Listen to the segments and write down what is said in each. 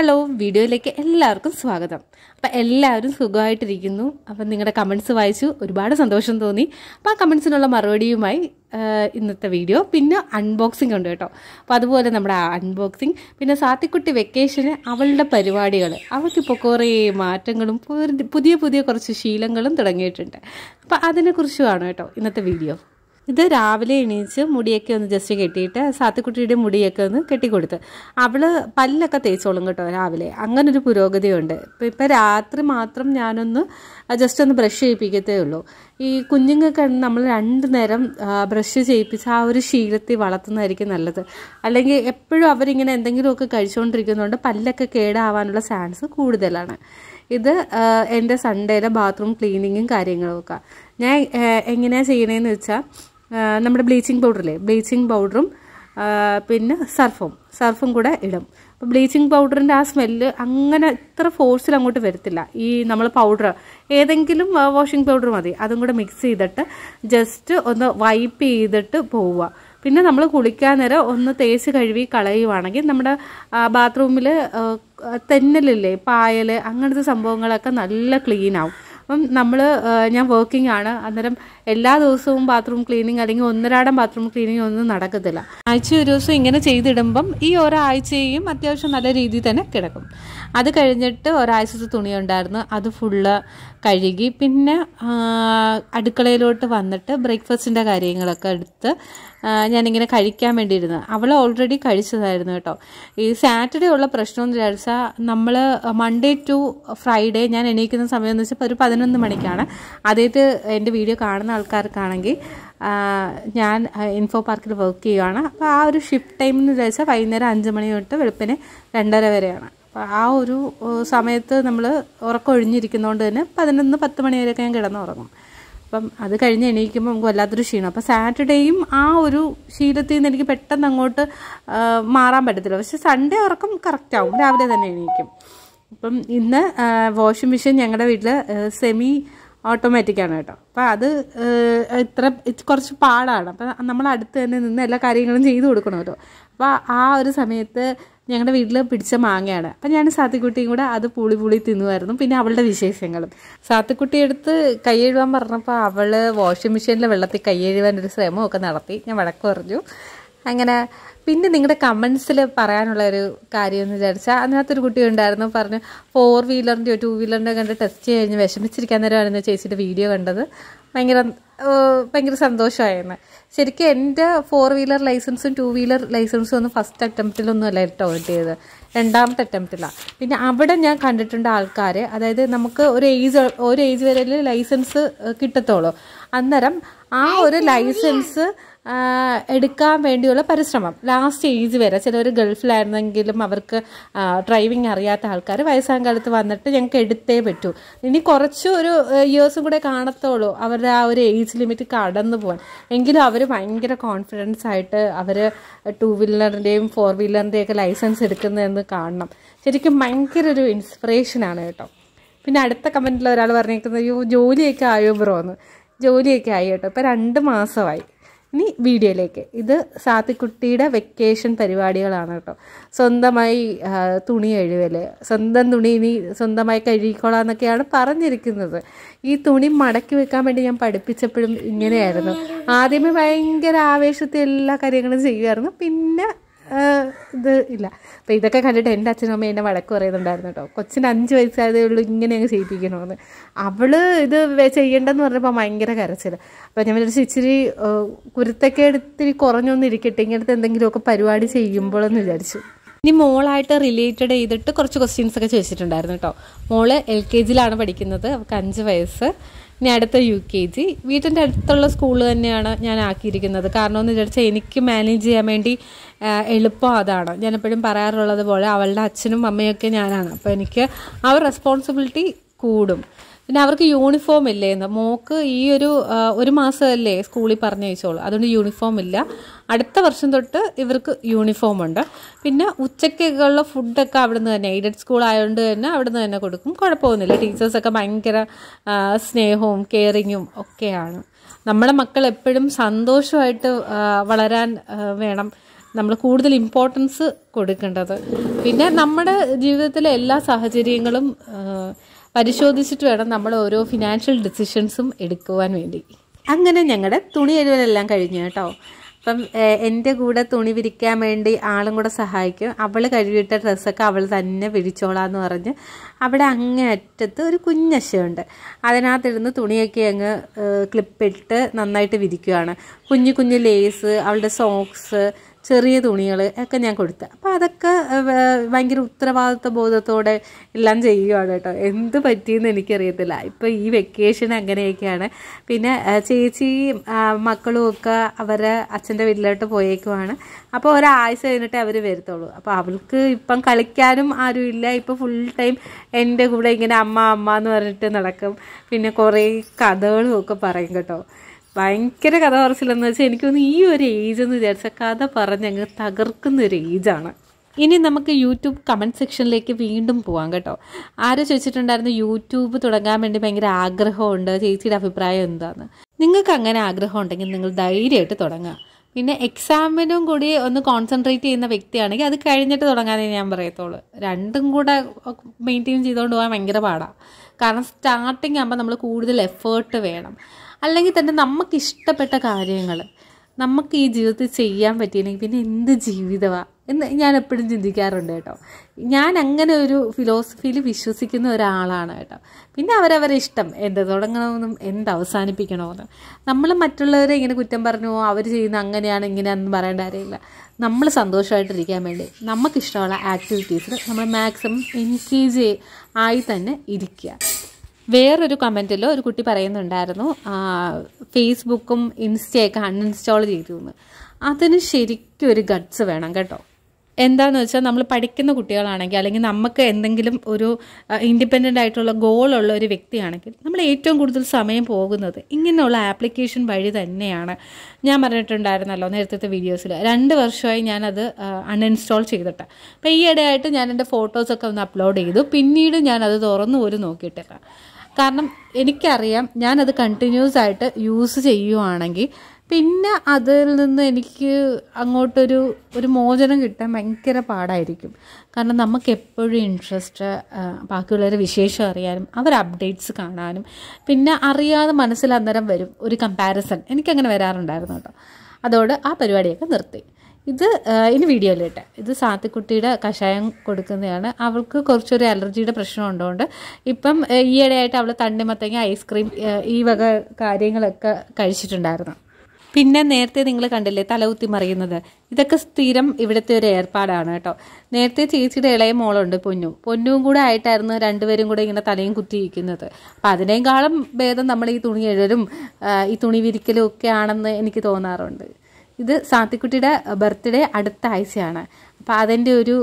hello വീഡിയോയിലേക്ക് എല്ലാവർക്കും സ്വാഗതം അപ്പം എല്ലാവരും സുഖമായിട്ടിരിക്കുന്നു അപ്പം നിങ്ങളുടെ കമൻസ് വായിച്ചു ഒരുപാട് സന്തോഷം തോന്നി അപ്പം ആ കമൻസിനുള്ള മറുപടിയുമായി ആ, ഇന്നത്തെ വീഡിയോ പിന്നെ അൺബോക്സിംഗ് ഉണ്ട് കേട്ടോ അപ്പോൾ അതുപോലെ നമ്മുടെ അൺബോക്സിംഗ് പിന്നെ സാത്തിക്കുട്ടി വെക്കേഷന് അവളുടെ പരിപാടികൾ അവൾക്കിപ്പോൾ കുറേ മാറ്റങ്ങളും പുതിയ- പുതിയ പുതിയ കുറച്ച് ശീലങ്ങളും തുടങ്ങിയിട്ടുണ്ട് അപ്പോൾ അതിനെക്കുറിച്ചുമാണ് കേട്ടോ ഇന്നത്തെ വീഡിയോ ഇത് രാവിലെ എണീച്ച് മുടിയൊക്കെ ഒന്ന് ജസ്റ്റ് കെട്ടിയിട്ട് സാത്തുക്കുട്ടിയുടെ മുടിയൊക്കെ ഒന്ന് കെട്ടിക്കൊടുത്ത് അവള് പല്ലൊക്കെ തേച്ചോളും കേട്ടോ രാവിലെ അങ്ങനൊരു പുരോഗതിയുണ്ട് ഇപ്പം ഇപ്പം രാത്രി മാത്രം ഞാനൊന്ന് ജസ്റ്റ് ഒന്ന് ബ്രഷ് ചെയ്യിപ്പിക്കത്തേ ഉള്ളൂ ഈ കുഞ്ഞുങ്ങൾക്ക് നമ്മൾ രണ്ട് നേരം ബ്രഷ് ചെയ്യിപ്പിച്ച് ആ ഒരു ശീലത്തിൽ വളർത്തുന്നതായിരിക്കും നല്ലത് അല്ലെങ്കിൽ എപ്പോഴും അവരിങ്ങനെ എന്തെങ്കിലുമൊക്കെ കഴിച്ചുകൊണ്ടിരിക്കുന്നതുകൊണ്ട് പല്ലൊക്കെ കേടാവാനുള്ള ചാൻസ് കൂടുതലാണ് ഇത് ആ, എൻ്റെ സൺഡേയിലെ ബാത്റൂം ക്ലീനിങ്ങും കാര്യങ്ങളും ഒക്കെ ഞാൻ എങ്ങനെയാണ് ചെയ്യണതെന്ന് വെച്ചാൽ ആ, നമ്മുടെ ബ്ലീച്ചിങ് പൗഡറില്ലേ ബ്ലീച്ചിങ് പൗഡറും ആ, പിന്നെ സർഫും സർഫും കൂടെ ഇടും അപ്പോൾ ബ്ലീച്ചിങ് പൗഡറിൻ്റെ ആ സ്മെല്ല് അങ്ങനെ ഇത്ര ഫോഴ്സിൽ അങ്ങോട്ട് വരത്തില്ല ഈ നമ്മൾ പൗഡർ ഏതെങ്കിലും വാഷിംഗ് പൗഡർ മതി അതും കൂടെ മിക്സ് ചെയ്തിട്ട് ജസ്റ്റ് ഒന്ന് വൈപ്പ് ചെയ്തിട്ട് പോവുക പിന്നെ നമ്മൾ കുളിക്കാൻ നേരം ഒന്ന് തേച്ച് കഴുകി കളയുവാണെങ്കിൽ നമ്മുടെ ബാത്റൂമിൽ തെന്നലില്ലേ പായൽ അങ്ങനത്തെ സംഭവങ്ങളൊക്കെ നല്ല ക്ലീൻ ആവും അപ്പം നമ്മൾ ഞാൻ വർക്കിംഗ് ആണ് അന്നേരം എല്ലാ ദിവസവും ബാത്റൂം ക്ലീനിങ് അല്ലെങ്കിൽ ഒന്നരാടം ബാത്റൂം ക്ലീനിങ് ഒന്നും നടക്കത്തില്ല ആഴ്ച ഒരു ദിവസം ഇങ്ങനെ ചെയ്തിടുമ്പം ഈ ഒരാഴ്ചയും അത്യാവശ്യം നല്ല രീതിയിൽ തന്നെ കിടക്കും അത് കഴിഞ്ഞിട്ട് ഒരാഴ്ചത്തെ തുണി ഉണ്ടായിരുന്നു അത് ഫുള്ള് കഴുകി പിന്നെ ആ, അടുക്കളയിലോട്ട് വന്നിട്ട് ബ്രേക്ക്ഫാസ്റ്റിൻ്റെ കാര്യങ്ങളൊക്കെ എടുത്ത് ആ, ഞാനിങ്ങനെ കഴിക്കാൻ വേണ്ടിയിരുന്നത് അവൾ ഓൾറെഡി കഴിച്ചതായിരുന്നു കേട്ടോ ഈ സാറ്റർഡേ ഉള്ള പ്രശ്നം എന്ന് വിചാരിച്ചാൽ നമ്മൾ മൺഡേ ടു ഫ്രൈഡേ ഞാൻ എണീക്കുന്ന സമയം എന്ന് വെച്ചാൽ ഒരു പതിനൊന്ന് മണിക്കാണ് അതേത് എൻ്റെ വീഡിയോ കാണുന്ന ആൾക്കാർക്കാണെങ്കിൽ ആ, ഞാൻ ഇൻഫോ പാർക്കിൽ വർക്ക് ചെയ്യുകയാണ് അപ്പോൾ ആ ഒരു ഷിഫ്റ്റ് ടൈം എന്ന് വിചാരിച്ചാൽ വൈകുന്നേരം അഞ്ച് മണി തൊട്ട് വെളുപ്പിന് രണ്ടര വരെയാണ് അപ്പോൾ ആ ഒരു ഏഹ്, സമയത്ത് നമ്മൾ ഉറക്കം ഒഴിഞ്ഞിരിക്കുന്നതുകൊണ്ട് തന്നെ പതിനൊന്ന് പത്ത് മണി വരെയൊക്കെ ഞാൻ കിടന്നുറങ്ങും അപ്പം അത് കഴിഞ്ഞ് എണീക്കുമ്പോൾ നമുക്ക് വല്ലാത്തൊരു ക്ഷീണം അപ്പം സാറ്റർഡേയും ആ ഒരു ശീലത്തിൽ നിന്ന് എനിക്ക് പെട്ടെന്ന് അങ്ങോട്ട് ആ, മാറാൻ പറ്റത്തില്ല പക്ഷെ സൺഡേ ഉറക്കം കറക്റ്റ് ആവും രാവിലെ തന്നെ എണീക്കും അപ്പം ഇന്ന് വാഷിംഗ് മെഷീൻ ഞങ്ങളുടെ വീട്ടിൽ സെമി ഓട്ടോമാറ്റിക്കാണ് കേട്ടോ അപ്പോൾ അത് ഏഹ്, ഇത്ര ഇത് കുറച്ച് പാടാണ് അപ്പം നമ്മൾ അടുത്ത് തന്നെ നിന്ന് എല്ലാ കാര്യങ്ങളും ചെയ്തു കൊടുക്കണമല്ലോ അപ്പോൾ ആ ഒരു സമയത്ത് ഞങ്ങളുടെ വീട്ടിൽ പിടിച്ച മാങ്ങയാണ് അപ്പം ഞാൻ സാത്തിക്കുട്ടിയും കൂടെ അത് പുളി പുളി തിന്നുമായിരുന്നു പിന്നെ അവളുടെ വിശേഷങ്ങളും സാത്തിക്കുട്ടി എടുത്ത് കൈ എഴുതാൻ പറഞ്ഞപ്പോൾ അവൾ വാഷിംഗ് മെഷീനിലെ വെള്ളത്തിൽ കൈ എഴുതാൻ ഒരു ശ്രമമൊക്കെ നടത്തി ഞാൻ വഴക്ക് പറഞ്ഞു അങ്ങനെ പിന്നെ നിങ്ങളുടെ കമൻസിൽ പറയാനുള്ള ഒരു കാര്യം എന്ന് വിചാരിച്ചാൽ അതിനകത്തൊരു കുട്ടി ഉണ്ടായിരുന്നു പറഞ്ഞു ഫോർ വീലറിൻ്റെയോ ടു വീലറിൻ്റെയോ കണ്ട് ടെസ്റ്റ് കഴിഞ്ഞ് വിഷമിച്ചിരിക്കാൻ നേരമായിരുന്നു ചേച്ചിയുടെ വീഡിയോ കണ്ടത് ഭയങ്കര ഏഹ്, ഭയങ്കര സന്തോഷമായിരുന്നു ശരിക്കും എൻ്റെ ഫോർ വീലർ ലൈസൻസും ടു വീലർ ലൈസൻസും ഒന്നും ഫസ്റ്റ് അറ്റംപ്റ്റിലൊന്നും അല്ല കേട്ടോ കിട്ടിയത് രണ്ടാമത്തെ അറ്റംപ്റ്റിലാണ് പിന്നെ അവിടെ ഞാൻ കണ്ടിട്ടുണ്ട് ആൾക്കാരെ അതായത് നമുക്ക് ഒരു ഏജ് ഒരു ഏജ് വരെ ലൈസൻസ് കിട്ടത്തുള്ളൂ അന്നേരം ആ ഒരു ലൈസൻസ് ആ, എടുക്കാൻ വേണ്ടിയുള്ള പരിശ്രമം ലാസ്റ്റ് ഏജ് വരെ ചിലർ ഗൾഫിലായിരുന്നെങ്കിലും അവർക്ക് ഡ്രൈവിംഗ് അറിയാത്ത ആൾക്കാർ വയസ്സാം കാലത്ത് വന്നിട്ട് ഞങ്ങൾക്ക് എടുത്തേ പറ്റൂ ഇനി കുറച്ച് ഒരു ഇയേഴ്സും കൂടെ കാണത്തുള്ളൂ അവരുടെ ആ ഒരു ഏജ് ലിമിറ്റ് കടന്നു പോകാൻ എങ്കിലും അവർ ഭയങ്കര കോൺഫിഡൻസ് ആയിട്ട് അവർ ടു വീലറിൻ്റെയും ഫോർ വീലറിൻ്റെയും ഒക്കെ ലൈസൻസ് എടുക്കുന്നതെന്ന് കാണണം ശരിക്കും ഭയങ്കര ഒരു ഇൻസ്പിറേഷനാണ് കേട്ടോ പിന്നെ അടുത്ത കമൻറ്റിൽ ഒരാൾ പറഞ്ഞേക്കുന്നത് അയ്യോ ജോലിയൊക്കെ ആയോ ബ്രോ എന്ന് ജോലിയൊക്കെ ആയി കേട്ടോ ഇപ്പം രണ്ട് മാസമായി ഇനി വീഡിയോയിലേക്ക് ഇത് സാത്തിക്കുട്ടിയുടെ വെക്കേഷൻ പരിപാടികളാണ് കേട്ടോ സ്വന്തമായി ആ, തുണി കഴുകൽ സ്വന്തം തുണി ഇനി സ്വന്തമായി കഴുകിക്കോളാം എന്നൊക്കെയാണ് പറഞ്ഞിരിക്കുന്നത് ഈ തുണി മടക്കി വെക്കാൻ വേണ്ടി ഞാൻ പഠിപ്പിച്ചപ്പോഴും ഇങ്ങനെയായിരുന്നു ആദ്യമേ ഭയങ്കര ആവേശത്തിൽ എല്ലാ കാര്യങ്ങളും ചെയ്യുമായിരുന്നു പിന്നെ ആ, ഇത് ഇല്ല അപ്പോൾ ഇതൊക്കെ കണ്ടിട്ട് എൻ്റെ അച്ഛനും അമ്മയും എന്നെ വഴക്ക് പറയുന്നുണ്ടായിരുന്നു കേട്ടോ കൊച്ചിന് അഞ്ച് വയസ്സായതേ ഉള്ളൂ ഇങ്ങനെ അങ്ങ് ചെയ്യിപ്പിക്കണമെന്ന് അവള് ഇത് വെ- ചെയ്യണ്ടെന്ന് പറഞ്ഞപ്പോൾ ഭയങ്കര കരച്ചിൽ അപ്പോൾ ഞാൻ വിചാരിച്ചു ഇച്ചിരി ആ, കുരുത്തൊക്കെ ഇത്തിരി കുറഞ്ഞൊന്നും ഇരിക്കട്ടെ ഇങ്ങനത്തെ എന്തെങ്കിലുമൊക്കെ പരിപാടി ചെയ്യുമ്പോഴെന്ന് വിചാരിച്ചു ഇനി മോളായിട്ട് റിലേറ്റഡ് ചെയ്തിട്ട് കുറച്ച് ക്വസ്റ്റ്യൻസ് ഒക്കെ ചോദിച്ചിട്ടുണ്ടായിരുന്നു കേട്ടോ മോള് എൽ കെ ജിയിലാണ് പഠിക്കുന്നത് അവൾക്ക് അഞ്ച് വയസ്സ് ഇനി അടുത്ത യു കെ ജി വീട്ടിൻ്റെ അടുത്തുള്ള സ്കൂൾ തന്നെയാണ് ഞാൻ ആക്കിയിരിക്കുന്നത് കാരണം എന്ന് വിചാരിച്ചാൽ എനിക്ക് മാനേജ് ചെയ്യാൻ വേണ്ടി ആ, എളുപ്പം അതാണ് ഞാൻ എപ്പോഴും പറയാറുള്ളത് പോലെ അവളുടെ അച്ഛനും അമ്മയൊക്കെ ഞാനാണ് അപ്പോൾ എനിക്ക് ആ ഒരു റെസ്പോൺസിബിലിറ്റി കൂടും പിന്നെ അവർക്ക് യൂണിഫോം ഇല്ലേ എന്ന് മോക്ക് ഈ ഒരു ആ, ഒരു മാസമല്ലേ സ്കൂളിൽ പറഞ്ഞയച്ചോളൂ അതുകൊണ്ട് യൂണിഫോം ഇല്ല അടുത്ത വർഷം തൊട്ട് ഇവർക്ക് യൂണിഫോം ഉണ്ട് പിന്നെ ഉച്ചയ്ക്കുള്ള ഫുഡൊക്കെ അവിടുന്ന് തന്നെ എയ്ഡഡ് സ്കൂൾ ആയതുകൊണ്ട് തന്നെ അവിടുന്ന് തന്നെ കൊടുക്കും കുഴപ്പമൊന്നുമില്ല ടീച്ചേഴ്സൊക്കെ ഭയങ്കര ആ, സ്നേഹവും കെയറിങ്ങും ഒക്കെയാണ് നമ്മളെ മക്കൾ എപ്പോഴും സന്തോഷമായിട്ട് ആ, വളരാൻ ആ, വേണം നമ്മൾ കൂടുതൽ ഇമ്പോർട്ടൻസ് കൊടുക്കേണ്ടത് പിന്നെ നമ്മുടെ ജീവിതത്തിലെ എല്ലാ സാഹചര്യങ്ങളും ആ, പരിശോധിച്ചിട്ട് വേണം നമ്മൾ ഓരോ ഫിനാൻഷ്യൽ ഡിസിഷൻസും എടുക്കുവാൻ വേണ്ടി അങ്ങനെ ഞങ്ങളുടെ തുണി എഴുവലെല്ലാം കഴിഞ്ഞു കേട്ടോ അപ്പം ഏഹ്, എൻ്റെ കൂടെ തുണി വിരിക്കാൻ വേണ്ടി ആളും കൂടെ സഹായിക്കും അവൾ കഴുകിയിട്ട ഡ്രസ്സൊക്കെ അവൾ തന്നെ വിരിച്ചോളാന്ന് പറഞ്ഞ് അവിടെ അങ്ങേ അറ്റത്ത് ഒരു കുഞ്ഞശയുണ്ട് അതിനകത്തിരുന്ന് തുണിയൊക്കെ അങ്ങ് ഏഹ്, ക്ലിപ്പിട്ട് നന്നായിട്ട് വിരിക്കുകയാണ് കുഞ്ഞു കുഞ്ഞു ലേസ് അവളുടെ സോക്സ് ചെറിയ തുണികൾ ഒക്കെ ഞാൻ കൊടുത്തു അപ്പോൾ അതൊക്കെ ഏഹ്, വേ- ഭയങ്കര ഉത്തരവാദിത്വ ബോധത്തോടെ എല്ലാം ചെയ്യുകയാണ് കേട്ടോ എന്ത് പറ്റിയെന്ന് എനിക്കറിയത്തില്ല ഇപ്പോൾ ഈ വെക്കേഷൻ അങ്ങനെയൊക്കെയാണ് പിന്നെ ഏഹ്, ചേച്ചിയും ആ, മക്കളും ഒക്കെ അവരെ അച്ഛൻ്റെ വീട്ടിലോട്ട് പോയേക്കുവാണ് അപ്പോൾ ഒരാഴ്ച കഴിഞ്ഞിട്ടേ അവർ വരത്തുള്ളൂ അപ്പോൾ അവൾക്ക് ഇപ്പം കളിക്കാനും ആരുമില്ല ഇപ്പോൾ ഫുൾ ടൈം എൻ്റെ കൂടെ ഇങ്ങനെ അമ്മ അമ്മ എന്ന് പറഞ്ഞിട്ട് നടക്കും പിന്നെ കുറേ കഥകളും ഒക്കെ പറയും കേട്ടോ ഭയങ്കര കഥ പറച്ചിലെന്ന് വെച്ചാൽ എനിക്ക് തോന്നുന്നു ഈ ഒരു ഏജ് എന്ന് വിചാരിച്ച കഥ പറഞ്ഞ് അങ്ങ് തകർക്കുന്ന ഒരു ഏജാണ് ഇനി നമുക്ക് യൂട്യൂബ് കമൻറ്റ് സെക്ഷനിലേക്ക് വീണ്ടും പോവാം കേട്ടോ ആരോ ചോദിച്ചിട്ടുണ്ടായിരുന്നു യൂട്യൂബ് തുടങ്ങാൻ വേണ്ടി ഭയങ്കര ആഗ്രഹമുണ്ട് ചേച്ചിയുടെ അഭിപ്രായം എന്താന്ന് നിങ്ങൾക്ക് അങ്ങനെ ആഗ്രഹം ഉണ്ടെങ്കിൽ നിങ്ങൾ ധൈര്യമായിട്ട് തുടങ്ങുക പിന്നെ എക്സാമിനും കൂടി ഒന്ന് കോൺസെൻട്രേറ്റ് ചെയ്യുന്ന വ്യക്തിയാണെങ്കിൽ അത് കഴിഞ്ഞിട്ട് തുടങ്ങാനേ ഞാൻ പറയത്തുള്ളൂ രണ്ടും കൂടെ മെയിൻറ്റെയിൻ ചെയ്തുകൊണ്ട് പോകാൻ ഭയങ്കര പാടാണ് കാരണം സ്റ്റാർട്ടിങ് ആകുമ്പോൾ നമ്മൾ കൂടുതൽ എഫേർട്ട് വേണം അല്ലെങ്കിൽ തന്നെ നമുക്ക് ഇഷ്ടപ്പെട്ട കാര്യങ്ങൾ നമുക്ക് ഈ ജീവിതത്തിൽ ചെയ്യാൻ പറ്റിയില്ലെങ്കിൽ പിന്നെ എന്ത് ജീവിതമാണ് എന്ന് ഞാൻ എപ്പോഴും ചിന്തിക്കാറുണ്ട് കേട്ടോ ഞാൻ അങ്ങനെ ഒരു ഫിലോസഫിയിൽ വിശ്വസിക്കുന്ന ഒരാളാണ് കേട്ടോ പിന്നെ അവരവരെ ഇഷ്ടം എന്ത് തുടങ്ങണമെന്നും എന്ത് അവസാനിപ്പിക്കണമെന്നും നമ്മൾ മറ്റുള്ളവരെ ഇങ്ങനെ കുറ്റം പറഞ്ഞു അവർ ചെയ്യുന്ന അങ്ങനെയാണ് ഇങ്ങനെയാണെന്ന് പറയേണ്ട കാര്യമില്ല നമ്മൾ സന്തോഷമായിട്ടിരിക്കാൻ വേണ്ടി നമുക്കിഷ്ടമുള്ള ആക്ടിവിറ്റീസിൽ നമ്മൾ മാക്സിമം എൻഗേജ് ആയി തന്നെ ഇരിക്കുക വേറൊരു കമൻറ്റിൽ ഒരു കുട്ടി പറയുന്നുണ്ടായിരുന്നു ആ, ഫേസ്ബുക്കും ഇൻസ്റ്റയൊക്കെ അൺഇൻസ്റ്റാൾ ചെയ്തു എന്ന് അതിന് ശരിക്കും ഒരു ഗട്ട്സ് വേണം കേട്ടോ എന്താന്ന് വെച്ചാൽ നമ്മൾ പഠിക്കുന്ന കുട്ടികളാണെങ്കിൽ അല്ലെങ്കിൽ നമുക്ക് എന്തെങ്കിലും ഒരു ഇൻഡിപെൻഡൻ്റ് ആയിട്ടുള്ള ഗോളുള്ള ഒരു വ്യക്തിയാണെങ്കിൽ നമ്മൾ ഏറ്റവും കൂടുതൽ സമയം പോകുന്നത് ഇങ്ങനെയുള്ള ആപ്ലിക്കേഷൻ വഴി തന്നെയാണ് ഞാൻ പറഞ്ഞിട്ടുണ്ടായിരുന്നല്ലോ നേരത്തെ വീഡിയോസിൽ രണ്ട് വർഷമായി ഞാനത് അൺഇൻസ്റ്റാൾ ചെയ്തിട്ട് അപ്പോൾ ഈ ഇടയായിട്ട് ഞാൻ എൻ്റെ ഫോട്ടോസൊക്കെ ഒന്ന് അപ്ലോഡ് ചെയ്തു പിന്നീട് ഞാനത് തുറന്നു പോലും നോക്കിയിട്ടില്ല കാരണം എനിക്കറിയാം ഞാനത് കണ്ടിന്യൂസ് ആയിട്ട് യൂസ് ചെയ്യുവാണെങ്കിൽ പിന്നെ അതിൽ നിന്ന് എനിക്ക് അങ്ങോട്ടൊരു ഒരു മോചനം കിട്ടാൻ ഭയങ്കര പാടായിരിക്കും കാരണം നമുക്ക് എപ്പോഴും ഇൻട്രസ്റ്റ് ബാക്കിയുള്ളവരെ വിശേഷം അറിയാനും അവർ അപ്ഡേറ്റ്സ് കാണാനും പിന്നെ അറിയാതെ മനസ്സിൽ അന്നേരം വരും ഒരു കമ്പാരിസൺ എനിക്കങ്ങനെ വരാറുണ്ടായിരുന്നു കേട്ടോ അതോട് ആ പരിപാടിയൊക്കെ നിർത്തി ഇത് ആ, ഇനി വീഡിയോയിലിട്ട് ഇത് സാത്തിക്കുട്ടിയുടെ കഷായം കൊടുക്കുന്നതാണ് അവൾക്ക് കുറച്ചൊരു അലർജിയുടെ പ്രശ്നം ഉള്ളതുകൊണ്ട് ഇപ്പം ആ, ഈയിടെയായിട്ട് അവൾ തണ്ണിമത്തങ്ങ ഐസ്ക്രീം ആ, ഈ വക കാര്യങ്ങളൊക്കെ കഴിച്ചിട്ടുണ്ടായിരുന്നു പിന്നെ നേരത്തെ നിങ്ങൾ കണ്ടില്ലേ തലകുത്തി മറിയുന്നത് ഇതൊക്കെ സ്ഥിരം ഇവിടുത്തെ ഒരു ഏർപ്പാടാണ് കേട്ടോ നേരത്തെ ചേച്ചിയുടെ ഇളയ മോളുണ്ട് പൊന്നു പൊന്നും കൂടെ ആയിട്ടായിരുന്നു രണ്ടുപേരും കൂടെ ഇങ്ങനെ തലയും കുത്തിയിരിക്കുന്നത് അപ്പം അതിനേക്കാളും ഭേദം നമ്മൾ ഈ തുണി എഴലും ആ, ഈ തുണി വിരിക്കലും ഒക്കെ ആണെന്ന് എനിക്ക് തോന്നാറുണ്ട് ഇത് സാത്തിക്കുട്ടിയുടെ ബർത്ത്ഡേ അടുത്ത ആഴ്ചയാണ് അപ്പോൾ അതിൻ്റെ ഒരു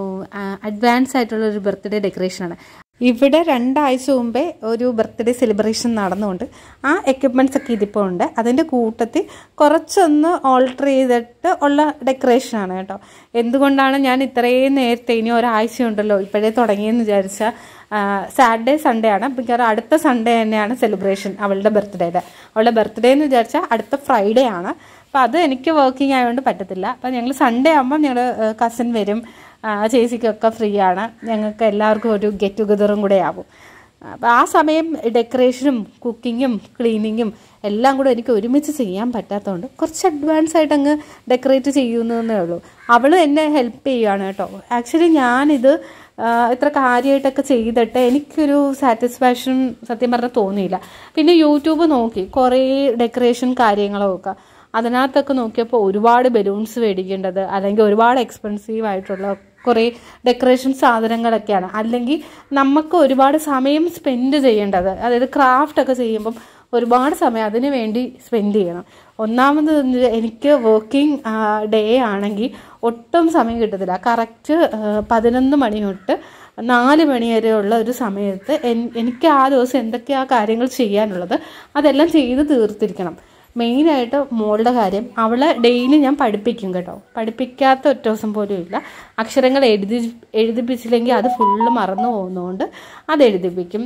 അഡ്വാൻസ് ആയിട്ടുള്ള ഒരു ബർത്ത്ഡേ ഡെക്കറേഷനാണ് ഇവിടെ രണ്ടാഴ്ച മുമ്പേ ഒരു ബർത്ത്ഡേ സെലിബ്രേഷൻ നടന്നുകൊണ്ട് ആ എക്യുപ്മെൻറ്റ്സ് ഒക്കെ ഇതിപ്പോൾ ഉണ്ട് അതിൻ്റെ കൂട്ടത്തിൽ കുറച്ചൊന്ന് ഓൾട്ടർ ചെയ്തിട്ട് ഉള്ള ഡെക്കറേഷനാണ് കേട്ടോ എന്തുകൊണ്ടാണ് ഞാൻ ഇത്രയും നേരത്തെ ഇനി ഒരാഴ്ച ഉണ്ടല്ലോ ഇപ്പോഴേ തുടങ്ങിയെന്ന് വിചാരിച്ചാൽ സാറ്റർഡേ സൺഡേ ആണ് മിക്കവാറും അടുത്ത സൺഡേ തന്നെയാണ് സെലിബ്രേഷൻ അവളുടെ ബർത്ത്ഡേയുടെ അവളുടെ ബർത്ത്ഡേ എന്ന് വിചാരിച്ചാൽ അടുത്ത ഫ്രൈഡേ ആണ് അപ്പോൾ അത് എനിക്ക് വർക്കിംഗ് ആയതുകൊണ്ട് പറ്റത്തില്ല അപ്പോൾ ഞങ്ങൾ സൺഡേ ആകുമ്പം ഞങ്ങൾ കസിൻ വരും ആ, ചേച്ചിക്കൊക്കെ ഫ്രീ ആണ് ഞങ്ങൾക്ക് എല്ലാവർക്കും ഒരു ഗെറ്റ് ടുഗദറും കൂടെ ആവും അപ്പോൾ ആ സമയം ഡെക്കറേഷനും കുക്കിങ്ങും ക്ലീനിങ്ങും എല്ലാം കൂടെ എനിക്ക് ഒരുമിച്ച് ചെയ്യാൻ പറ്റാത്തതുകൊണ്ട് കുറച്ച് അഡ്വാൻസ് ആയിട്ട് അങ്ങ് ഡെക്കറേറ്റ് ചെയ്യുന്നതേ ഉള്ളൂ അവൾ എന്നെ ഹെൽപ്പ് ചെയ്യുകയാണ് കേട്ടോ ആക്ച്വലി ഞാനിത് ആ, ഇത്ര കാര്യമായിട്ടൊക്കെ ചെയ്തിട്ട് എനിക്കൊരു സാറ്റിസ്ഫാക്ഷൻ സത്യം പറഞ്ഞാൽ തോന്നിയില്ല പിന്നെ യൂട്യൂബ് നോക്കി കുറേ ഡെക്കറേഷൻ കാര്യങ്ങളൊക്കെ അതിനകത്തൊക്കെ നോക്കിയപ്പോൾ ഒരുപാട് ബലൂൺസ് മേടിക്കേണ്ടത് അല്ലെങ്കിൽ ഒരുപാട് എക്സ്പെൻസീവ് ആയിട്ടുള്ള കുറേ ഡെക്കറേഷൻ സാധനങ്ങളൊക്കെയാണ് അല്ലെങ്കിൽ നമുക്ക് ഒരുപാട് സമയം സ്പെൻഡ് ചെയ്യേണ്ടത് അതായത് ക്രാഫ്റ്റ് ഒക്കെ ചെയ്യുമ്പം ഒരുപാട് സമയം അതിന് വേണ്ടി സ്പെൻഡ് ചെയ്യണം ഒന്നാമത് എന്ന് എനിക്ക് വർക്കിംഗ് ഡേ ആണെങ്കിൽ ഒട്ടും സമയം കിട്ടത്തില്ല കറക്റ്റ് പതിനൊന്ന് മണി തൊട്ട് നാല് മണി വരെയുള്ള ഒരു സമയത്ത് എൻ- എനിക്ക് ആ ദിവസം എന്തൊക്കെയാ കാര്യങ്ങൾ ചെയ്യാനുള്ളത് അതെല്ലാം ചെയ്ത് തീർത്തിരിക്കണം മെയിനായിട്ട് മോളുടെ കാര്യം അവളെ ഡെയിലി ഞാൻ പഠിപ്പിക്കും കേട്ടോ പഠിപ്പിക്കാത്ത ഒറ്റ ദിവസം പോലും ഇല്ല അക്ഷരങ്ങൾ എഴുതി എഴുതിപ്പിച്ചില്ലെങ്കിൽ അത് ഫുള്ള് മറന്നു പോകുന്നതുകൊണ്ട് അത് എഴുതിപ്പിക്കും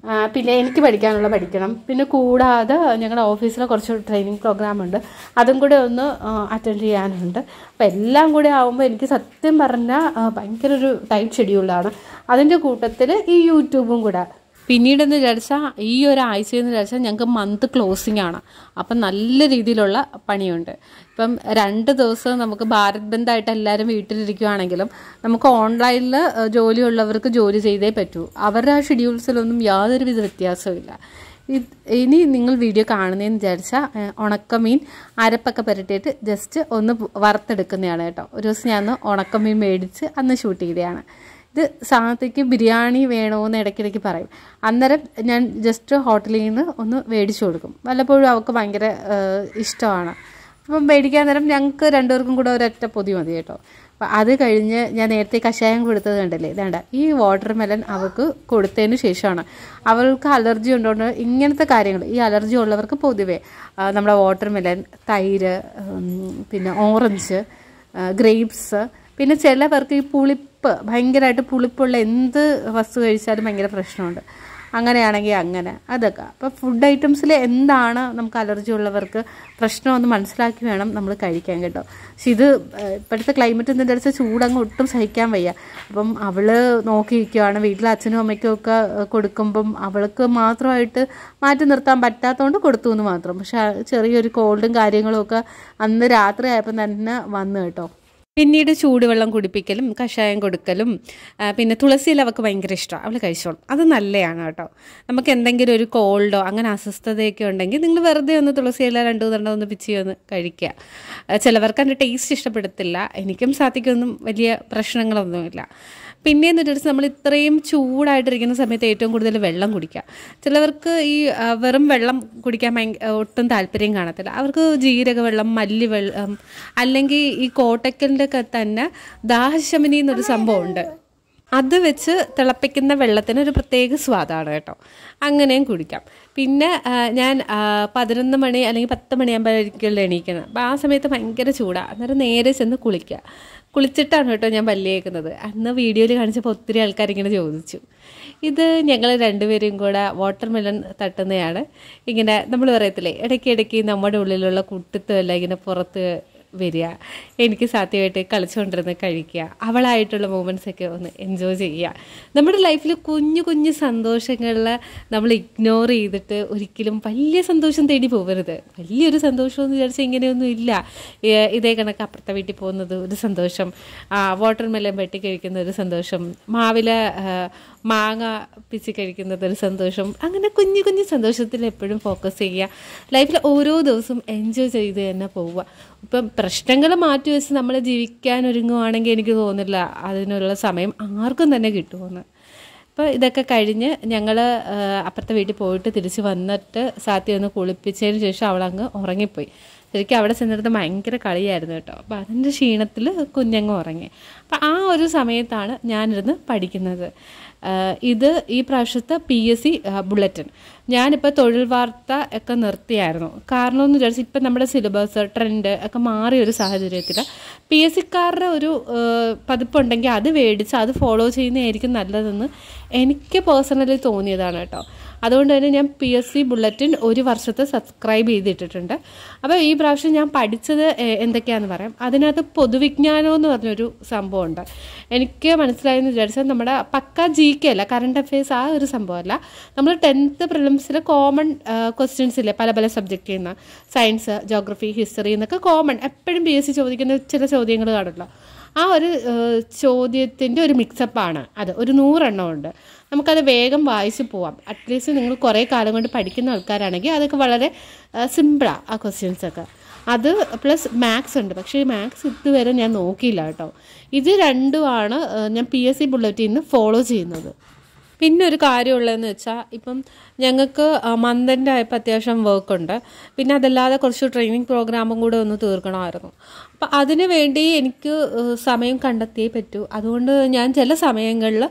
ആ, പിന്നെ എനിക്ക് പഠിക്കാനുള്ള പഠിക്കണം പിന്നെ കൂടാതെ ഞങ്ങളുടെ ഓഫീസിലെ കുറച്ച് ട്രെയിനിങ് പ്രോഗ്രാം ഉണ്ട് അതും കൂടെ ഒന്ന് അറ്റൻഡ് ചെയ്യാനുണ്ട് അപ്പോൾ എല്ലാം കൂടെ ആകുമ്പോൾ എനിക്ക് സത്യം പറഞ്ഞാൽ ആ, ഭയങ്കര ഒരു ടൈറ്റ് ഷെഡ്യൂളാണ് അതിൻ്റെ കൂട്ടത്തിൽ ഈ യൂട്യൂബും കൂടെ പിന്നീടെന്ന് വിചാരിച്ചാൽ ഈ ഒരു ആഴ്ചയെന്ന് വിചാരിച്ചാൽ ഞങ്ങൾക്ക് മന്ത് ക്ലോസിംഗ് ആണ് അപ്പം നല്ല രീതിയിലുള്ള പണിയുണ്ട് ഇപ്പം രണ്ട് ദിവസം നമുക്ക് ഭാരത് ബന്ധായിട്ട് എല്ലാവരും വീട്ടിലിരിക്കുവാണെങ്കിലും നമുക്ക് ഓൺലൈനിൽ ജോലിയുള്ളവർക്ക് ജോലി ചെയ്തേ പറ്റൂ അവരുടെ ആ ഷെഡ്യൂൾസിലൊന്നും യാതൊരുവിധ വ്യത്യാസവും ഇല്ല ഇത് ഇനി നിങ്ങൾ വീഡിയോ കാണുന്നതെന്ന് വിചാരിച്ചാൽ ഉണക്കമീൻ അരപ്പൊക്കെ പുരട്ടിയിട്ട് ജസ്റ്റ് ഒന്ന് വറുത്തെടുക്കുന്നതാണ് കേട്ടോ ഒരു ദിവസം ഞാൻ ഒന്ന് ഉണക്കമീൻ മേടിച്ച് അന്ന് ഷൂട്ട് ചെയ്തതാണ് ഇത് സാധനത്തേക്ക് ബിരിയാണി വേണമെന്ന് ഇടയ്ക്കിടയ്ക്ക് പറയും അന്നേരം ഞാൻ ജസ്റ്റ് ഹോട്ടലിൽ നിന്ന് ഒന്ന് മേടിച്ചു കൊടുക്കും വല്ലപ്പോഴും അവൾക്ക് ഭയങ്കര ഏഹ്, ഇഷ്ടമാണ് അപ്പം മേടിക്കാൻ നേരം ഞങ്ങൾക്ക് രണ്ടുപേർക്കും കൂടെ ഒരൊറ്റ പൊതി മതി കേട്ടോ അപ്പം അത് കഴിഞ്ഞ് ഞാൻ നേരത്തെ കഷായം കൊടുത്തത് കണ്ടല്ലേ ഇതാണ്ട ഈ വാട്ടർ മെലൻ അവൾക്ക് കൊടുത്തതിന് ശേഷമാണ് അവൾക്ക് അലർജി ഉണ്ടോണ്ട് ഇങ്ങനത്തെ കാര്യങ്ങൾ ഈ അലർജി ഉള്ളവർക്ക് പൊതുവേ ആ, നമ്മുടെ വാട്ടർ മെലൻ തൈര് ഉം, പിന്നെ ഓറഞ്ച് ഗ്രേപ്സ് പിന്നെ ചിലവർക്ക് ഈ പുളിപ്പ് ഭയങ്കരമായിട്ട് പുളിപ്പുള്ള എന്ത് വസ്തു കഴിച്ചാലും ഭയങ്കര പ്രശ്നമുണ്ട് അങ്ങനെയാണെങ്കിൽ അങ്ങനെ അതൊക്കെ അപ്പോൾ ഫുഡ് ഐറ്റംസിൽ എന്താണ് നമുക്ക് അലർജി ഉള്ളവർക്ക് പ്രശ്നമെന്ന് മനസ്സിലാക്കി വേണം നമ്മൾ കഴിക്കാൻ കേട്ടോ പക്ഷെ ഇത് ഏഹ്, ഇപ്പോഴത്തെ ക്ലൈമറ്റ് എന്താ വെച്ചാൽ ചൂടങ്ങ് ഒട്ടും സഹിക്കാൻ വയ്യ അപ്പം അവൾ നോക്കിയിരിക്കുവാണ് വീട്ടിലെ അച്ഛനും അമ്മയ്ക്കും ഒക്കെ ഏഹ്, കൊടുക്കുമ്പം അവൾക്ക് മാത്രമായിട്ട് മാറ്റി നിർത്താൻ പറ്റാത്തതുകൊണ്ട് കൊടുത്തു എന്ന് മാത്രം പക്ഷെ ആ ചെറിയൊരു കോൾഡും കാര്യങ്ങളും ഒക്കെ അന്ന് രാത്രി ആയപ്പം തന്നെ വന്നു കേട്ടോ പിന്നീട് ചൂടുവെള്ളം കുടിപ്പിക്കലും കഷായം കൊടുക്കലും ആ, പിന്നെ തുളസിയിൽ അവൾക്ക് ഭയങ്കര ഇഷ്ടമാണ് അവൾ കഴിച്ചോളും അത് നല്ലതാണ് കേട്ടോ നമുക്ക് എന്തെങ്കിലും ഒരു കോൾഡോ അങ്ങനെ അസ്വസ്ഥതയൊക്കെ ഉണ്ടെങ്കിൽ നിങ്ങൾ വെറുതെ ഒന്ന് തുളസിയില രണ്ടു മൂന്നെണ്ണം ഒന്ന് പിച്ചി ഒന്ന് കഴിക്കുക ആ, ചിലവർക്ക് അതിൻ്റെ ടേസ്റ്റ് ഇഷ്ടപ്പെടത്തില്ല എനിക്കും സാധിക്കൊന്നും വലിയ പ്രശ്നങ്ങളൊന്നുമില്ല പിന്നെയെന്ന് വെച്ചാൽ നമ്മൾ ഇത്രയും ചൂടായിട്ടിരിക്കുന്ന സമയത്ത് ഏറ്റവും കൂടുതൽ വെള്ളം കുടിക്കുക ചിലവർക്ക് ഈ ആ, വെറും വെള്ളം കുടിക്കാൻ ഭയങ്കര ഒട്ടും താല്പര്യം കാണത്തില്ല അവർക്ക് ജീരക വെള്ളം മല്ലി വെള്ളം അല്ലെങ്കിൽ ഈ കോട്ടക്കലിൻ്റെ ഒക്കെ തന്നെ ദാഹശമനി എന്നൊരു സംഭവമുണ്ട് അത് വെച്ച് തിളപ്പിക്കുന്ന വെള്ളത്തിന് ഒരു പ്രത്യേക സ്വാദാണ് കേട്ടോ അങ്ങനെയും കുടിക്കാം പിന്നെ ആ, ഞാൻ ആ, പതിനൊന്ന് മണി അല്ലെങ്കിൽ പത്ത് മണിയാകുമ്പോഴായിരിക്കും എണീക്കുന്നത് അപ്പോൾ ആ സമയത്ത് ഭയങ്കര ചൂടാണ് അന്നേരം നേരെ ചെന്ന് കുളിക്കുക കുളിച്ചിട്ടാണ് കേട്ടോ ഞാൻ പല്ലിയേക്കുന്നത് അന്ന് വീഡിയോയിൽ കാണിച്ചപ്പോൾ ഒത്തിരി ആൾക്കാർ ഇങ്ങനെ ചോദിച്ചു ഇത് ഞങ്ങൾ രണ്ടുപേരും കൂടെ വാട്ടർ മെലൺ തട്ടുന്നതാണ് ഇങ്ങനെ നമ്മൾ പറയത്തില്ലേ ഇടയ്ക്ക് ഇടയ്ക്ക് നമ്മുടെ ഉള്ളിലുള്ള കുട്ടിത്തമെല്ലാം ഇങ്ങനെ പുറത്ത് വരിക എനിക്ക് സാധ്യമായിട്ട് കളിച്ചുകൊണ്ടിരുന്ന് കഴിക്കുക അവളായിട്ടുള്ള മൂമെൻറ്റ്സ് ഒക്കെ ഒന്ന് എൻജോയ് ചെയ്യുക നമ്മുടെ ലൈഫിൽ കുഞ്ഞു കുഞ്ഞു സന്തോഷങ്ങളിൽ നമ്മൾ ഇഗ്നോർ ചെയ്തിട്ട് ഒരിക്കലും വലിയ സന്തോഷം തേടി പോകരുത് വലിയൊരു സന്തോഷം എന്ന് വിചാരിച്ചാൽ ഇങ്ങനെയൊന്നും ഇല്ല ഏ- ഇതേ കണക്ക് അപ്പുറത്തെ വീട്ടിൽ പോകുന്നത് ഒരു സന്തോഷം വാട്ടർ മെലൻ വെട്ടി കഴിക്കുന്ന ഒരു സന്തോഷം മാവില ആ, മാങ്ങ പിച്ചി കഴിക്കുന്നത് ഒരു സന്തോഷം അങ്ങനെ കുഞ്ഞു കുഞ്ഞു സന്തോഷത്തിൽ എപ്പോഴും ഫോക്കസ് ചെയ്യുക ലൈഫിൽ ഓരോ ദിവസവും എൻജോയ് ചെയ്ത് തന്നെ പോവുക ഇപ്പം പ്രശ്നങ്ങൾ മാറ്റി വെച്ച് നമ്മൾ ജീവിക്കാൻ ഒരുങ്ങുവാണെങ്കിൽ എനിക്ക് തോന്നുന്നില്ല അതിനുള്ള സമയം ആർക്കും തന്നെ കിട്ടുമെന്ന് അപ്പോൾ ഇതൊക്കെ കഴിഞ്ഞ് ഞങ്ങൾ അപ്പുറത്തെ വീട്ടിൽ പോയിട്ട് തിരിച്ച് വന്നിട്ട് സാത്തി ഒന്ന് കുളിപ്പിച്ചതിന് ശേഷം അവളങ്ങ് ഉറങ്ങിപ്പോയി ശരിക്കും അവിടെ ചെന്നിടത്ത് ഭയങ്കര കളിയായിരുന്നു കേട്ടോ അപ്പോൾ അതിൻ്റെ ക്ഷീണത്തിൽ കുഞ്ഞങ്ങ് ഉറങ്ങി അപ്പോൾ ആ ഒരു സമയത്താണ് ഞാനിരുന്ന് പഠിക്കുന്നത് ആഹ് ഇത് ഈ പ്രാവശ്യത്തെ പി എസ് സി ബുള്ളറ്റിൻ ഞാനിപ്പോൾ തൊഴിൽ വാർത്ത ഒക്കെ നിർത്തിയായിരുന്നു കാരണം എന്ന് വിചാരിച്ചാൽ ഇപ്പം നമ്മുടെ സിലബസ് ട്രെൻഡ് ഒക്കെ മാറിയ ഒരു സാഹചര്യത്തിൽ പി എസ് സിക്കാരുടെ ഒരു ആഹ് പതിപ്പുണ്ടെങ്കിൽ അത് മേടിച്ച് അത് ഫോളോ ചെയ്യുന്നതായിരിക്കും നല്ലതെന്ന് എനിക്ക് പേഴ്സണലി തോന്നിയതാണ് കേട്ടോ അതുകൊണ്ട് തന്നെ ഞാൻ പി എസ് സി ബുള്ളറ്റിൻ ഒരു വർഷത്തെ സബ്സ്ക്രൈബ് ചെയ്തിട്ടിട്ടുണ്ട് അപ്പോൾ ഈ പ്രാവശ്യം ഞാൻ പഠിച്ചത് എ- എന്തൊക്കെയാണെന്ന് പറയാം അതിനകത്ത് പൊതുവിജ്ഞാനം എന്ന് പറഞ്ഞൊരു സംഭവമുണ്ട് എനിക്ക് മനസ്സിലായെന്ന് വിചാരിച്ചാൽ നമ്മുടെ പക്ക ജി കെ അല്ല കറണ്ട് അഫയേഴ്സ് ആ ഒരു സംഭവമല്ല നമ്മൾ ടെൻത്ത് പ്രിലിംസിൽ കോമൺ ക്വസ്റ്റ്യൻസ് ഇല്ലേ പല പല സബ്ജക്റ്റിൽ നിന്ന് സയൻസ് ജോഗ്രഫി ഹിസ്റ്ററി എന്നൊക്കെ കോമൺ എപ്പോഴും പി എസ് സി ചോദിക്കുന്ന ചില ചോദ്യങ്ങൾ കാണുമല്ലോ ആ ഒരു ചോദ്യത്തിൻ്റെ ഒരു മിക്സപ്പാണ് അത് ഒരു നൂറെണ്ണം ഉണ്ട് നമുക്കത് വേഗം വായിച്ച് പോവാം അറ്റ്ലീസ്റ്റ് നിങ്ങൾ കുറേ കാലം കൊണ്ട് പഠിക്കുന്ന ആൾക്കാരാണെങ്കിൽ അതൊക്കെ വളരെ സിമ്പിളാണ് ആ ക്വസ്റ്റ്യൻസ് ഒക്കെ അത് പ്ലസ് മാത്സ് ഉണ്ട് പക്ഷേ ഈ മാത്സ് ഇതുവരെ ഞാൻ നോക്കിയില്ല കേട്ടോ ഇത് രണ്ടുമാണ് ആ, ഞാൻ പി എസ് സി ബുള്ളറ്റിൽ നിന്ന് ഫോളോ ചെയ്യുന്നത് പിന്നെ ഒരു കാര്യമുള്ളതെന്ന് വെച്ചാൽ ഇപ്പം ഞങ്ങൾക്ക് മന്തിൻ്റെ ആയപ്പോൾ അത്യാവശ്യം വർക്കുണ്ട് പിന്നെ അതല്ലാതെ കുറച്ച് ട്രെയിനിങ് പ്രോഗ്രാമും കൂടെ ഒന്ന് തീർക്കണമായിരുന്നു അപ്പം അതിന് വേണ്ടി എനിക്ക് ഏഹ്, സമയം കണ്ടെത്തിയേ പറ്റൂ അതുകൊണ്ട് ഞാൻ ചില സമയങ്ങളിൽ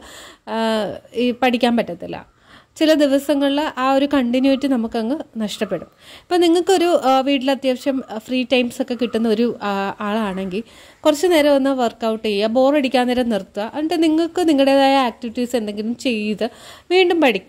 ഈ പഠിക്കാൻ പറ്റത്തില്ല ചില ദിവസങ്ങളിൽ ആ ഒരു കണ്ടിന്യൂറ്റി നമുക്കങ്ങ് നഷ്ടപ്പെടും ഇപ്പം നിങ്ങൾക്കൊരു ആ, വീട്ടിൽ അത്യാവശ്യം ഫ്രീ ടൈംസ് ഒക്കെ കിട്ടുന്ന ഒരു ആ, ആളാണെങ്കിൽ കുറച്ച് നേരം ഒന്ന് വർക്കൗട്ട് ചെയ്യുക ബോറടിക്കാൻ നേരം നിർത്തുക എന്നിട്ട് നിങ്ങൾക്ക് നിങ്ങളുടേതായ ആക്ടിവിറ്റീസ് എന്തെങ്കിലും ചെയ്ത് വീണ്ടും പഠിക്കുക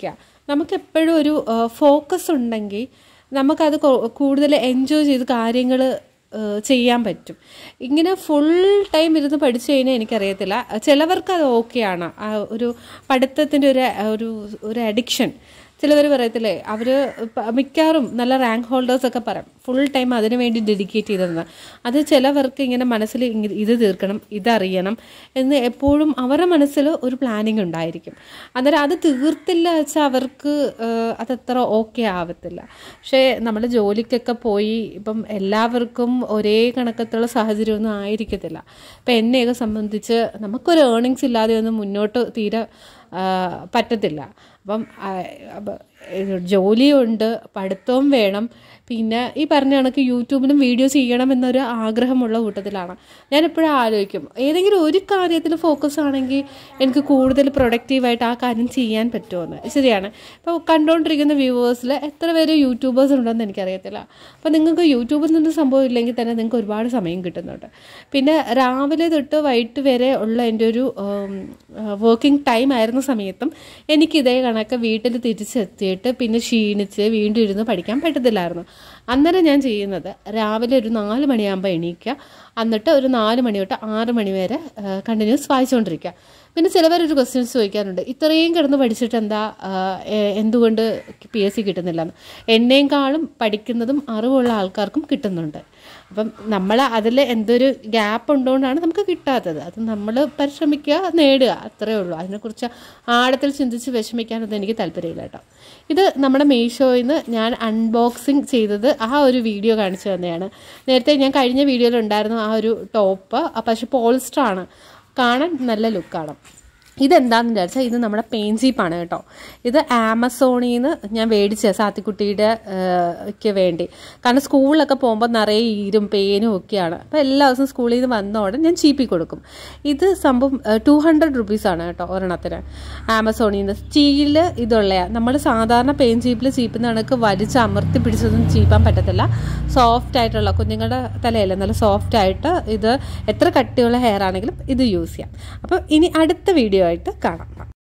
നമുക്കെപ്പോഴും ഒരു ഫോക്കസ് ഉണ്ടെങ്കിൽ നമുക്കത് കൊ- കൂടുതൽ എൻജോയ് ചെയ്ത് കാര്യങ്ങൾ ചെയ്യാൻ പറ്റും ഇങ്ങനെ ഫുൾ ടൈം ഇരുന്ന് പഠിച്ചു കഴിഞ്ഞാൽ എനിക്കറിയത്തില്ല ചിലവർക്ക് അത് ഓക്കെയാണ് ആ ഒരു പഠിത്തത്തിൻ്റെ ഒരു ഒരു ഒരു അഡിക്ഷൻ ചിലവർ പറയത്തില്ലേ അവർ മിക്കവാറും നല്ല റാങ്ക് ഹോൾഡേഴ്സ് ഒക്കെ പറയും ഫുൾ ടൈം അതിനു വേണ്ടി ഡെഡിക്കേറ്റ് ചെയ്തതെന്ന് അത് ചിലവർക്ക് ഇങ്ങനെ മനസ്സിൽ ഇങ്ങ- ഇത് തീർക്കണം ഇതറിയണം എന്ന് എപ്പോഴും അവരുടെ മനസ്സിൽ ഒരു പ്ലാനിങ് ഉണ്ടായിരിക്കും അന്നേരം അത് തീർത്തില്ല വെച്ചാൽ അവർക്ക് ഏഹ്, അതത്ര ഓക്കെ ആവത്തില്ല പക്ഷേ നമ്മൾ ജോലിക്കൊക്കെ പോയി ഇപ്പം എല്ലാവർക്കും ഒരേ കണക്കത്തുള്ള സാഹചര്യമൊന്നും ആയിരിക്കത്തില്ല ഇപ്പം എന്നെയൊക്കെ സംബന്ധിച്ച് നമുക്കൊരു ഏർണിങ്സ് ഇല്ലാതെ ഒന്നും മുന്നോട്ട് തീരെ ആ, പറ്റത്തില്ല അപ്പം ആ, അപ്പ- ഏഹ് ജോലിയുണ്ട് പഠിത്തവും വേണം പിന്നെ ഈ പറഞ്ഞ കണക്ക് യൂട്യൂബിലും വീഡിയോ ചെയ്യണം എന്നൊരു ആഗ്രഹമുള്ള കൂട്ടത്തിലാണ് ഞാൻ എപ്പോഴും ആലോചിക്കും ഏതെങ്കിലും ഒരു കാര്യത്തിൽ ഫോക്കസ് ആണെങ്കിൽ എനിക്ക് കൂടുതൽ പ്രൊഡക്റ്റീവായിട്ട് ആ കാര്യം ചെയ്യാൻ പറ്റുമെന്ന് ശരിയാണ് ഇപ്പോൾ കണ്ടുകൊണ്ടിരിക്കുന്ന വ്യൂവേഴ്സിൽ എത്ര പേര് യൂട്യൂബേഴ്സ് ഉണ്ടെന്ന് എനിക്കറിയത്തില്ല അപ്പോൾ നിങ്ങൾക്ക് യൂട്യൂബിൽ നിന്ന് സംഭവം ഇല്ലെങ്കിൽ തന്നെ നിങ്ങൾക്ക് ഒരുപാട് സമയം കിട്ടുന്നുണ്ട് പിന്നെ രാവിലെ തൊട്ട് വൈകിട്ട് വരെ ഉള്ള എൻ്റെ ഒരു വർക്കിംഗ് ടൈം ആയിരുന്ന സമയത്തും എനിക്ക് ഇതേ കണക്ക് വീട്ടിൽ തിരിച്ചെത്തിയിട്ട് പിന്നെ ക്ഷീണിച്ച് വീണ്ടും ഇരുന്ന് പഠിക്കാൻ പറ്റത്തില്ലായിരുന്നു അന്നേരം ഞാൻ ചെയ്യുന്നത് രാവിലെ ഒരു നാല് മണിയാകുമ്പോൾ എണീക്കുക എന്നിട്ട് ഒരു നാല് മണി തൊട്ട് ആറ് മണി വരെ കണ്ടിന്യൂസ് വായിച്ചുകൊണ്ടിരിക്കുക പിന്നെ ചിലവരൊരു ക്വസ്റ്റ്യൻസ് ചോദിക്കാറുണ്ട് ഇത്രയും കിടന്ന് പഠിച്ചിട്ട് എന്താ ആ, എ- എന്തുകൊണ്ട് പി എസ് സി കിട്ടുന്നില്ലെന്ന് എന്നേക്കാളും പഠിക്കുന്നതും അറിവുള്ള ആൾക്കാർക്കും കിട്ടുന്നുണ്ട് അപ്പം നമ്മൾ അതിൽ എന്തൊരു ഗ്യാപ്പ് ഉണ്ടോണ്ടാണ് നമുക്ക് കിട്ടാത്തത് അത് നമ്മൾ പരിശ്രമിക്കുക നേടുക അത്രയേ ഉള്ളൂ അതിനെക്കുറിച്ച് ആഴത്തിൽ ചിന്തിച്ച് വിഷമിക്കാനൊന്നും എനിക്ക് താല്പര്യമില്ല കേട്ടോ ഇത് നമ്മുടെ മീഷോയിൽ നിന്ന് ഞാൻ അൺബോക്സിങ് ചെയ്തത് ആ ഒരു വീഡിയോ കാണിച്ചു തന്നെയാണ് നേരത്തെ ഞാൻ കഴിഞ്ഞ വീഡിയോയിൽ ഉണ്ടായിരുന്നു ആ ഒരു ടോപ്പ് പക്ഷെ പോളിസ്റ്റർ ആണ് കാണാൻ നല്ല ലുക്കാണ് ഇതെന്താന്ന് വിചാരിച്ചാൽ ഇത് നമ്മുടെ പെയിൻ ചീപ്പാണ് കേട്ടോ ഇത് ആമസോണിൽ നിന്ന് ഞാൻ മേടിച്ച സാത്തിക്കുട്ടിയുടെ ക്ക് വേണ്ടി കാരണം സ്കൂളിലൊക്കെ പോകുമ്പോൾ നിറയെ ഈരും പേനും ഒക്കെയാണ് അപ്പോൾ എല്ലാ ദിവസവും സ്കൂളിൽ നിന്ന് വന്ന ഉടൻ ഞാൻ ചീപ്പി കൊടുക്കും ഇത് സംഭവം ടു ഹൺഡ്രഡ് റുപ്പീസാണ് കേട്ടോ ഒരെണ്ണത്തിന് ആമസോണിൽ നിന്ന് സ്റ്റീൽ ഇതുള്ളയാ നമ്മൾ സാധാരണ പെയിൻ ചീപ്പിൽ ചീപ്പുന്ന കണക്ക് വലിച്ച് അമർത്തി പിടിച്ചൊന്നും ചീപ്പാൻ പറ്റത്തില്ല സോഫ്റ്റ് ആയിട്ടുള്ള കുഞ്ഞുങ്ങളുടെ തലയല്ല നല്ല സോഫ്റ്റ് ആയിട്ട് ഇത് എത്ര കട്ടിയുള്ള ഹെയർ ആണെങ്കിലും ഇത് യൂസ് ചെയ്യാം അപ്പോൾ ഇനി അടുത്ത വീഡിയോ ആയിട്ട് കാണാം